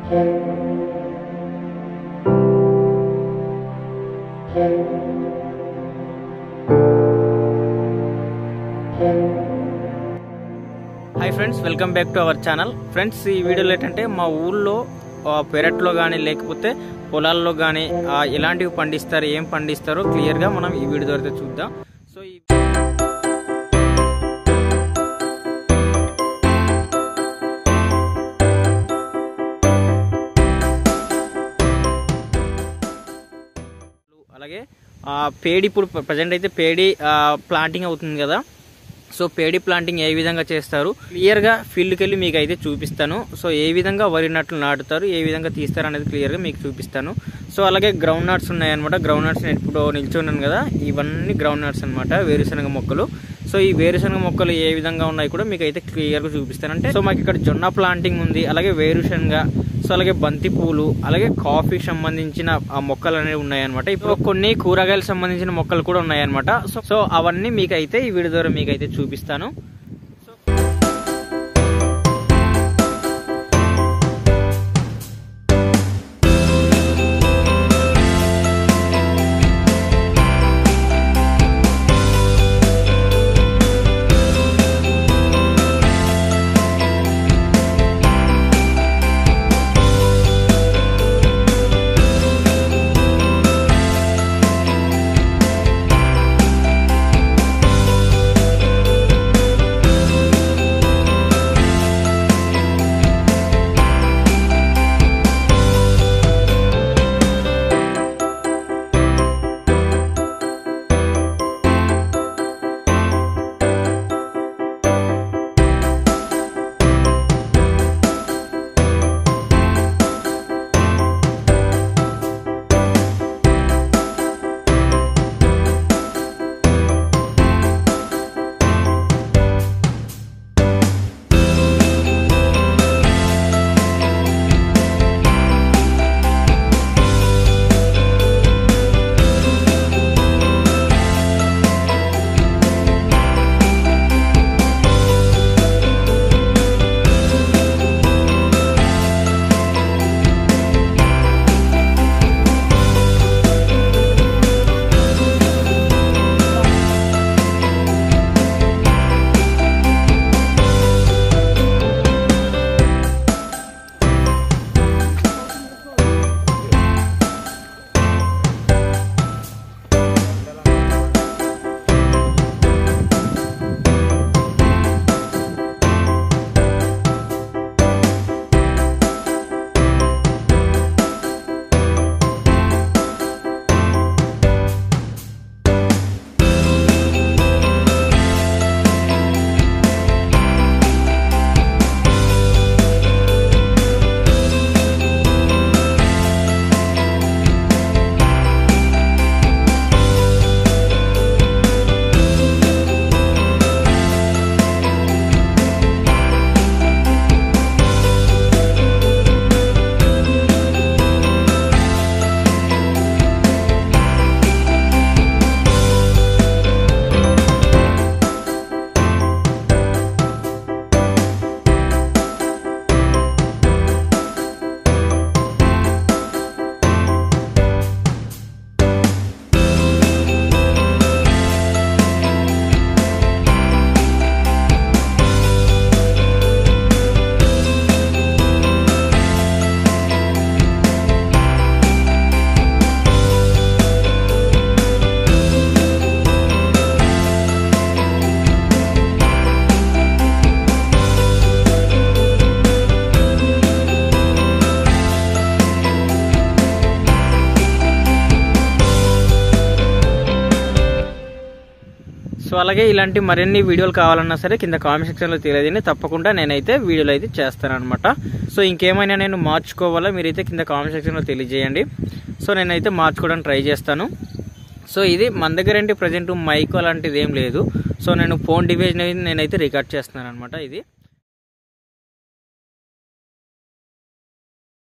hi friends welcome back to our channel friends ఈ వీడియోలో ఏంటంటే మా ఊళ్ళో ఆ, పెరట్లో కానీ లేకపోతే పొలాల్లో కానీ ఎలాంటివి పండిస్తారు ఏం పండిస్తారో క్లియర్గా మనం ఈ వీడియో ద్వారా చూద్దాం సో ఈ అలాగే ఆ, పేడి ఇప్పుడు ప్రజెంట్ అయితే పేడి ప్లాంటింగ్ అవుతుంది కదా సో పేడి ప్లాంటింగ్ ఏ విధంగా చేస్తారు క్లియర్గా ఫీల్డ్కి వెళ్ళి మీకు అయితే చూపిస్తాను సో ఏ విధంగా వరి నట్లు నాటుతారు ఏ విధంగా తీస్తారు అనేది క్లియర్గా మీకు చూపిస్తాను సో అలాగే గ్రౌండ్ నట్స్ ఉన్నాయన్నమాట గ్రౌండ్ నట్స్ నేను ఇప్పుడు నిల్చున్నాను కదా ఇవన్నీ గ్రౌండ్ నట్స్ అనమాట వేరుశనగ మొక్కలు సో ఈ వేరుశనగ మొక్కలు ఏ విధంగా ఉన్నాయి కూడా మీకు అయితే క్లియర్గా చూపిస్తాను అంటే సో మాకు ఇక్కడ జొన్న ప్లాంటింగ్ ఉంది అలాగే వేరుశనగ సో అలాగే బంతి పూలు అలాగే కాఫీకి సంబంధించిన ఆ మొక్కలు అనేవి ఉన్నాయన్నమాట ఇప్పుడు కొన్ని కూరగాయలకు సంబంధించిన మొక్కలు కూడా ఉన్నాయన్నమాట సో సో అవన్నీ మీకు అయితే ఈ వీడియో ద్వారా మీకు అయితే చూపిస్తాను సో సో అలాగే ఇలాంటి మరిన్ని వీడియోలు కావాలన్నా సరే కింద కామెంట్ సెక్షన్లో తెలియదండి తప్పకుండా నేనైతే వీడియోలు అయితే చేస్తాను అనమాట సో ఇంకేమైనా నేను మార్చుకోవాలా మీరైతే కింద కామెంట్ సెక్షన్లో తెలియజేయండి సో నేనైతే మార్చుకోవడానికి ట్రై చేస్తాను సో ఇది మన దగ్గర ఏంటి ప్రజెంట్ మైక్ అలాంటిది ఏం లేదు సో నేను ఫోన్ డివైస్ నేనైతే రికార్డ్ చేస్తున్నాను అనమాట ఇది